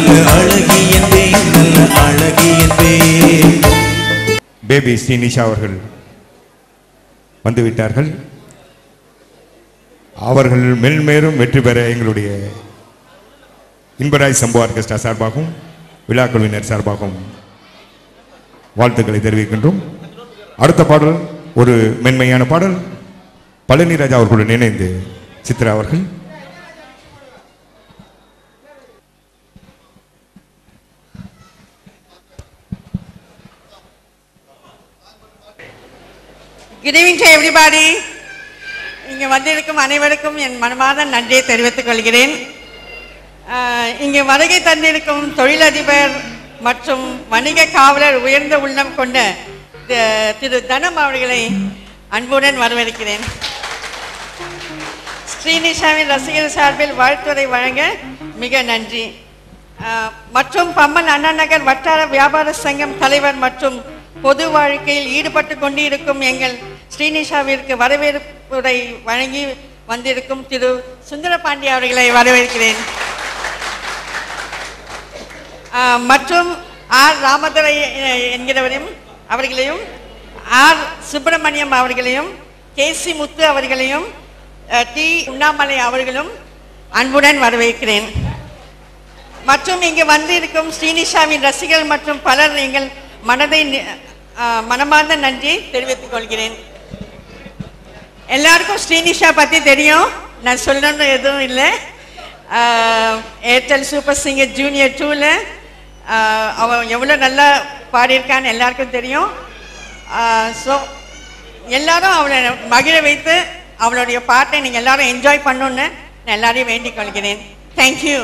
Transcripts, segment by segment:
நல்ல அழகி என்பேன் நல்ல அழகி என்பேன் பேபி ஸ்ரீனிஷா அவர்கள் வந்துவிட்டார்கள் அவர்கள் மென்மேலும் வெற்றி பெற எங்களுடைய இன்பராய் சம்பு ஆர்கெஸ்ட்ரா சார்பாகவும் விழா குழுவினர் சார்பாகவும் வாழ்த்துக்களை தெரிவிக்கின்றோம் அடுத்த பாடல் ஒரு மென்மையான பாடல் பழனிராஜா அவர்களுடன் இணைந்து சித்ரா அவர்கள் குட் ஈவினிங் டு எவ்ரிபாடி இங்கே வந்திருக்கும் அனைவருக்கும் என் மனமார்ந்த நன்றியை தெரிவித்துக் கொள்கிறேன் ஆஹ், இங்கே வருகை தந்திருக்கும் தொழிலதிபர் மற்றும் வணிக காவலர் உயர்ந்த உள்ளம் கொண்ட தி- திரு தனம் அவர்களை அன்புடன் வரவேற்கிறேன் ஸ்ரீனிஷாவின் ரசிகர் சார்பில் வாழ்த்துரை வழங்க மிக நன்றி ஆஹ், மற்றும் பம்மன் அண்ணா நகர் வட்டார வியாபார சங்கம் தலைவர் மற்றும் பொது வாழ்க்கையில் ஈடுபட்டு கொண்டிருக்கும் எங்கள் ஸ்ரீனிஷாவிற்கு வரவேற்புரை வழங்கி வந்திருக்கும் திரு சுந்தரபாண்டி அவர்களை வரவேற்கிறேன் ஆஹ், மற்றும் ஆர் ராமதுரை அஹ், என்கிறவரையும் அவர்களையும் ஆர் சுப்பிரமணியம் அவர்களையும் கே சி முத்து அவர்களையும் அஹ், டி உண்ணாமலை அவர்களும் அன்புடன் வரவேற்கிறேன் மற்றும் இங்கு வந்திருக்கும் ஸ்ரீனிஷாவின் ரசிகர்கள் மற்றும் பலர் எங்கள் மனதை நி- ஆஹ், மனமார்ந்த நன்றி தெரிவித்துக் கொள்கிறேன் எல்லாருக்கும் ஸ்ரீனிஷா பற்றி தெரியும் நான் சொல்லணும்னு எதுவும் இல்லை ஆஹ், ஏர்டெல் சூப்பர் சிங்கர் ஜூனியர் டூவில் அவன் எவ்வளோ நல்லா பாடியிருக்கான்னு எல்லாருக்கும் தெரியும் ஸோ எல்லாரும் அவளை மகிழ வைத்து அவளுடைய பாட்டை நீங்கள் எல்லாரும் என்ஜாய் பண்ணணுன்னு நான் எல்லாரையும் வேண்டிக் கொள்கிறேன் தேங்க்யூ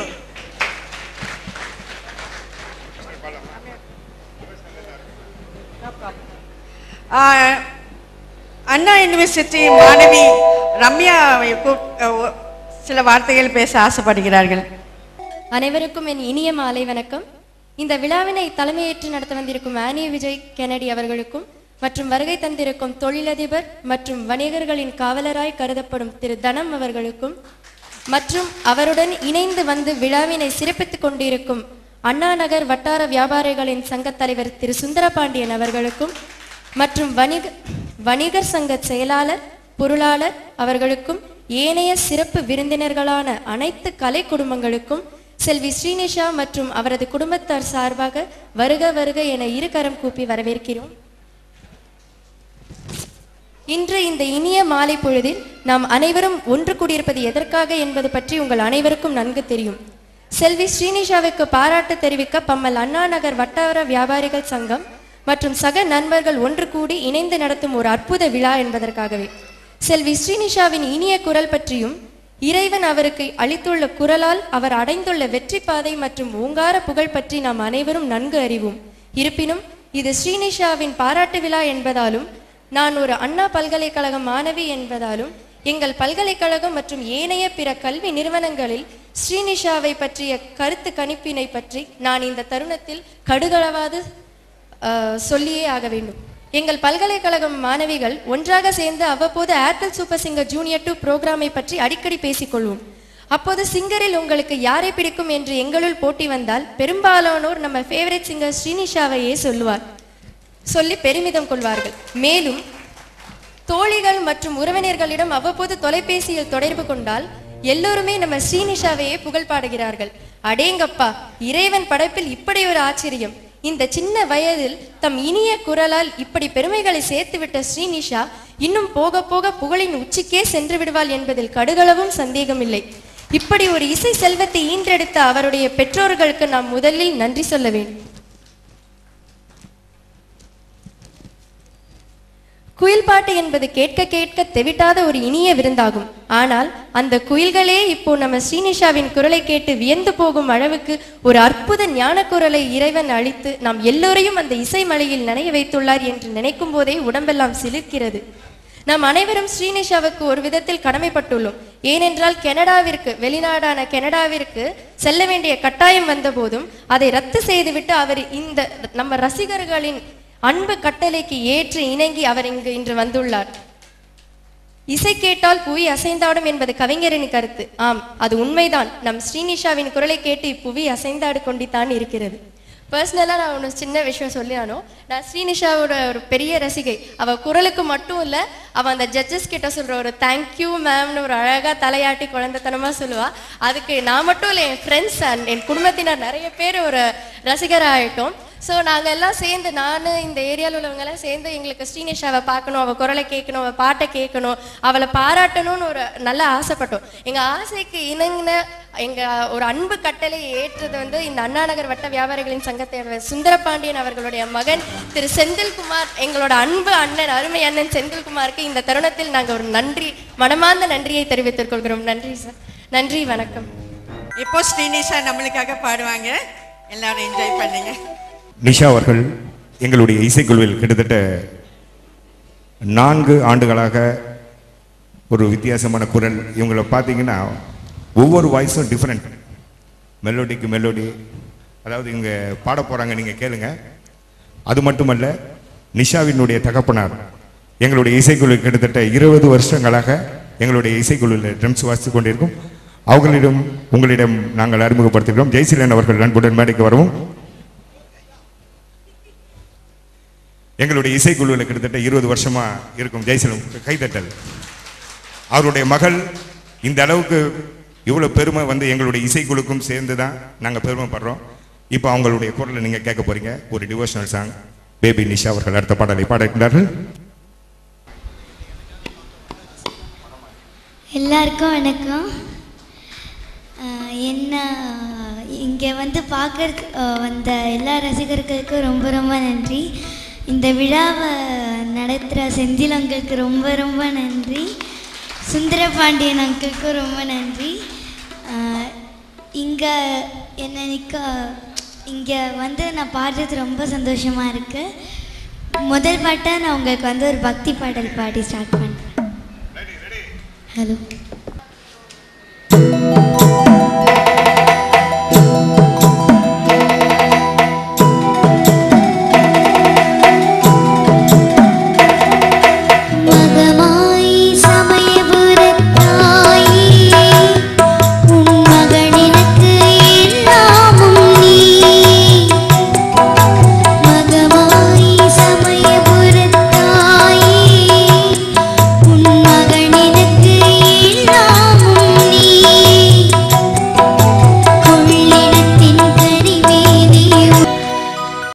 ஆஹ், அண்ணா யூனிவர்சிட்டி மாணவி ரம்யா கூப்- அஹ், சில வார்த்தைகள் பேச ஆசைப்படுகிறார்கள் அனைவருக்கும் என் இனிய மாலை வணக்கம் இந்த விழாவினை தலைமையேற்று நடத்த வந்திருக்கும் ஆனி விஜய் கெனடி அவர்களுக்கும் மற்றும் வருகை தந்திருக்கும் தொழிலதிபர் மற்றும் வணிகர்களின் காவலராய் கருதப்படும் திரு தனம் அவர்களுக்கும் மற்றும் அவருடன் இணைந்து வந்து விழாவினை சிறப்பித்துக் கொண்டிருக்கும் அண்ணா நகர் வட்டார வியாபாரிகளின் சங்கத் தலைவர் திரு சுந்தரபாண்டியன் அவர்களுக்கும் மற்றும் வணிக வணிகர் சங்க செயலாளர் பொருளாளர் அவர்களுக்கும் ஏனைய சிறப்பு விருந்தினர்களான அனைத்து கலை குடும்பங்களுக்கும் செல்வி ஸ்ரீனிஷா மற்றும் அவரது குடும்பத்தார் சார்பாக வருக வருக என இருகரம் கூப்பி வரவேற்கிறோம் இன்று இந்த இனிய மாலை பொழுதில் நாம் அனைவரும் ஒன்று கூடியிருப்பது எதற்காக என்பது பற்றி உங்கள் அனைவருக்கும் நன்கு தெரியும் செல்வி ஸ்ரீனிஷாவுக்கு பாராட்டு தெரிவிக்க பம்மல் அண்ணா நகர் வட்டார வியாபாரிகள் சங்கம் மற்றும் சக நண்பர்கள் ஒன்று கூடி இணைந்து நடத்தும் ஒரு அற்புத விழா என்பதற்காகவே செல்வி ஸ்ரீனிஷாவின் இனிய குரல் பற்றியும் இறைவன் அவருக்கு அளித்துள்ள குரலால் அவர் அடைந்துள்ள வெற்றி பாதை மற்றும் ஓங்கார புகழ் பற்றி நாம் அனைவரும் நன்கு அறிவோம் இருப்பினும் இது ஸ்ரீனிஷாவின் பாராட்டு விழா என்பதாலும் நான் ஒரு அண்ணா பல்கலைக்கழக மாணவி என்பதாலும் எங்கள் பல்கலைக்கழகம் மற்றும் ஏனைய பிற கல்வி நிறுவனங்களில் ஸ்ரீனிஷாவை பற்றிய கருத்து கணிப்பினை பற்றி நான் இந்த தருணத்தில் கடுகளவாது ஆஹ், சொல்லியே ஆக வேண்டும் எங்கள் பல்கலைக்கழகம் மாணவிகள் ஒன்றாக சேர்ந்து அவ்வப்போது Airtel super singer junior two புரோகிராமை பற்றி அடிக்கடி பேசிக்கொள்வோம் அப்போது சிங்கரில் உங்களுக்கு யாரை பிடிக்கும் என்று எங்களுள் போட்டி வந்தால் பெரும்பாலானோர் நம்ம ஃபேவரட் சிங்கர் ஸ்ரீனிஷாவையே சொல்லுவார் சொல்லி பெருமிதம் கொள்வார்கள் மேலும் தோழிகள் மற்றும் உறவினர்களிடம் அவ்வப்போது தொலைபேசியில் தொடர்பு கொண்டால் எல்லோருமே நம்ம ஸ்ரீனிஷாவையே புகழ் பாடுகிறார்கள் அடேங்கப்பா இறைவன் படைப்பில் இப்படி ஒரு ஆச்சரியம் இந்த சின்ன வயதில் தம் இனிய குரலால் இப்படி பெருமைகளை சேர்த்துவிட்ட ஸ்ரீனிஷா இன்னும் போக போக புகழின் உச்சிக்கே சென்று விடுவாள் என்பதில் கடுகளவும் சந்தேகமில்லை இப்படி ஒரு இசை செல்வத்தை ஈன்றெடுத்த அவருடைய பெற்றோர்களுக்கு நாம் முதலில் நன்றி சொல்ல வேண்டும் குயில் பாட்டு என்பது கேட்க கேட்க தெவிட்டாத ஒரு இனிய விருந்தாகும் ஆனால் அந்த குயில்களே இப்போ நம்ம ஸ்ரீனிஷாவின் குரலை கேட்டு வியந்து போகும் அளவுக்கு ஒரு அற்புத ஞான குரலை இறைவன் அளித்து நாம் எல்லோரையும் அந்த இசை மலையில் நனைய வைத்துள்ளார் என்று நினைக்கும் போதே உடம்பெல்லாம் சிலிர்க்கிறது நாம் அனைவரும் ஸ்ரீனிஷாவுக்கு ஒரு விதத்தில் கடமைப்பட்டுள்ளோம் ஏனென்றால் கனடாவிற்கு வெளிநாடான கனடாவிற்கு செல்ல வேண்டிய கட்டாயம் வந்தபோதும் அதை ரத்து செய்துவிட்டு அவர் இந்த நம்ம ரசிகர்களின் அன்பு கட்டளைக்கு ஏற்று இணங்கி அவர் இங்கு இன்று வந்துள்ளார் இசை கேட்டால் புவி அசைந்தாடும் என்பது கவிஞரின் கருத்து ஆம் அது உண்மைதான் நம் ஸ்ரீனிஷாவின் குரலை கேட்டு இப்புவி அசைந்தாடு கொண்டித்தான் இருக்கிறது பர்சனலாக நான் ஒன்று சின்ன விஷயம் சொல்லியானோ நான் ஸ்ரீனிஷாவோட ஒரு பெரிய ரசிகை அவள் குரலுக்கு மட்டும் இல்லை அவள் அந்த ஜட்ஜஸ் கிட்ட சொல்கிற ஒரு தேங்க்யூ மேம்னு ஒரு அழகாக தலையாட்டி குழந்தைத்தனமாக சொல்லுவா அதுக்கு நான் மட்டும் இல்லை என் ஃப்ரெண்ட்ஸ் அண்ட் என் குடும்பத்தினர் நிறைய பேர் ஒரு ரசிகராக ஆயிட்டோம் ஸோ நாங்கள் எல்லாம் சேர்ந்து நான் இந்த ஏரியாவில் உள்ளவங்க எல்லாம் சேர்ந்து எங்களுக்கு ஸ்ரீனிஷாவை பார்க்கணும் அவள் குரலை கேட்கணும் அவள் பாட்டை கேட்கணும் அவளை பாராட்டணும்னு ஒரு நல்ல ஆசைப்பட்டோம் எங்கள் ஆசைக்கு இணங்கின எங்கள் ஒரு அன்பு கட்டளை ஏற்றது வந்து இந்த அண்ணா நகர் வட்ட வியாபாரிகளின் சங்கத்தை சுந்தரபாண்டியன் அவர்களுடைய மகன் திரு செந்தில்குமார் எங்களோட அன்பு அண்ணன் அருமை அண்ணன் செந்தில்குமாருக்கு இந்த தருணத்தில் நாங்கள் ஒரு நன்றி மனமார்ந்த நன்றியை தெரிவித்துக் கொள்கிறோம் நன்றி சார் நன்றி வணக்கம் இப்போ ஸ்ரீனிஷா நம்மளுக்காக பாடுவாங்க எல்லாரும் என்ஜாய் பண்ணுங்க நிஷா அவர்கள் எங்களுடைய இசைக்குழுவில் கிட்டத்தட்ட நான்கு ஆண்டுகளாக ஒரு வித்தியாசமான குரல் இவங்களை பார்த்தீங்கன்னா ஒவ்வொரு வாய்ஸும் டிஃப்ரெண்ட் மெலோடிக்கு மெலோடி அதாவது இவங்க பாட போகிறாங்க நீங்கள் கேளுங்க அது மட்டுமல்ல நிஷாவினுடைய தகப்பனார் எங்களுடைய இசைக்குழு கிட்டத்தட்ட இருபது வருஷங்களாக எங்களுடைய இசைக்குழுவில் ட்ரம்ஸ் வாசித்து கொண்டிருக்கும் அவர்களிடம் உங்களிடம் நாங்கள் அறிமுகப்படுத்துகிறோம் ஜெய்சீலன் அவர்கள் அன்புடன் மேடைக்கு வரவும் எங்களுடைய இசைக்குழுவில் கிட்டத்தட்ட இருபது வருஷமா இருக்கும் ஜெய்சலம் கைதட்டல் அவருடைய மகள் இந்த அளவுக்கு இவ்வளோ பெருமை வந்து எங்களுடைய இசைக்குழுக்கும் சேர்ந்து தான் நாங்கள் பெருமைப்படுறோம் இப்போ அவங்களுடைய குரலை நீங்கள் கேட்க போறீங்க ஒரு டிவோஷனல் சாங் பேபி நிஷா அவர்கள் அடுத்த பாடலை பாட இருக்கிறார்கள் எல்லாருக்கும் வணக்கம் அஹ் என்ன இங்கே வந்து பார்க்கறதுக்கு அஹ் வந்த எல்லா ரசிகர்களுக்கும் ரொம்ப ரொம்ப நன்றி இந்த விழாவை நடத்துகிற செந்தில் அங்கிளுக்கு ரொம்ப ரொம்ப நன்றி சுந்தரபாண்டியன் அங்கிளுக்கு ரொம்ப நன்றி இங்கே என்னை நிற்க இங்கே வந்து நான் பாடுறது ரொம்ப சந்தோஷமாக இருக்குது முதல் பாட்டை நான் உங்களுக்கு வந்து ஒரு பக்தி பாடல் பாடி ஸ்டார்ட் பண்ணுறேன் ஹலோ